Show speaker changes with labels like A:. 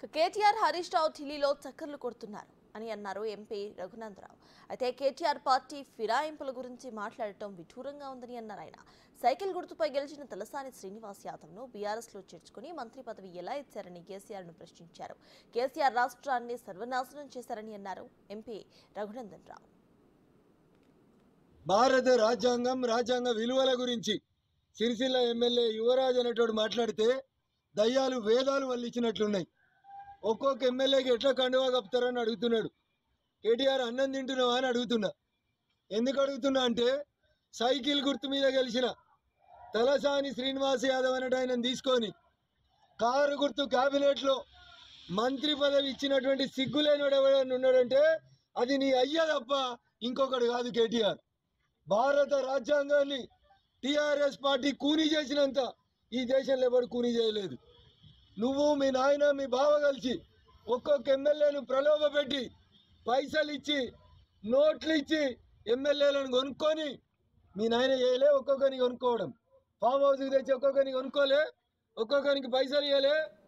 A: ఇక కేటీఆర్ హరీష్ రావు ఢిల్లీలో చక్కర్లు కొడుతున్నారు అని అన్నారు ఎంపీ రఘునందరావు అయితే కేటీఆర్ పార్టీ ఫిరాయింపుల గురించి మాట్లాడటం విఠూరంగా ఉందని అన్నారు ఆయన సైకిల్ గుర్తుపై గెలిచిన తలసాని శ్రీనివాస్ యాదవ్ను బీఆర్ఎస్లో చేర్చుకుని మంత్రి పదవి ఎలా ఇచ్చారని కేసీఆర్ను ప్రశ్నించారు కేసీఆర్ రాష్ట్రాన్ని సర్వనాశనం చేశారని అన్నారు ఎంపీ రఘునందన్ రావు
B: భారత రాజ్యాంగం రాజ్యాంగ విలువల గురించి సిరిసిల్ల ఎమ్మెల్యే యువరాజ్ అనేటోడు మాట్లాడితే దయ్యాలు వేదాలు వల్లించినట్లున్నాయి ఒక్కొక్క ఎమ్మెల్యేకి ఎట్లా కండువా కప్పుతారని అడుగుతున్నాడు కేటీఆర్ అన్నం తింటున్నావా అని అడుగుతున్నా ఎందుకు అడుగుతున్నా అంటే సైకిల్ గుర్తు మీద గెలిచిన తలసాని శ్రీనివాస్ యాదవ్ అనేట ఆయన తీసుకొని కారు గుర్తు క్యాబినెట్లో మంత్రి పదవి ఇచ్చినటువంటి సిగ్గులేనివాడు ఎవరైనా ఉన్నాడంటే అది నీ అయ్య తప్ప ఇంకొకడు కాదు కేటీఆర్ భారత రాజ్యాంగాన్ని టిఆర్ఎస్ పార్టీ కూనీ చేసినంత ఈ దేశంలో ఎవరు కూనీ చేయలేదు నువ్వు మీ నాయన మీ బావ కలిసి ఒక్కొక్క ఎమ్మెల్యేను ప్రలోభ పెట్టి పైసలు ఇచ్చి నోట్లు ఇచ్చి ఎమ్మెల్యేలను కొనుక్కొని మీ నాయన చేయలే ఒక్కొక్కరిని కొనుక్కోవడం ఫామ్ హౌస్కి తెచ్చి ఒక్కొక్కరిని కొనుక్కోలే ఒక్కొక్కరికి పైసలు ఇవ్వలే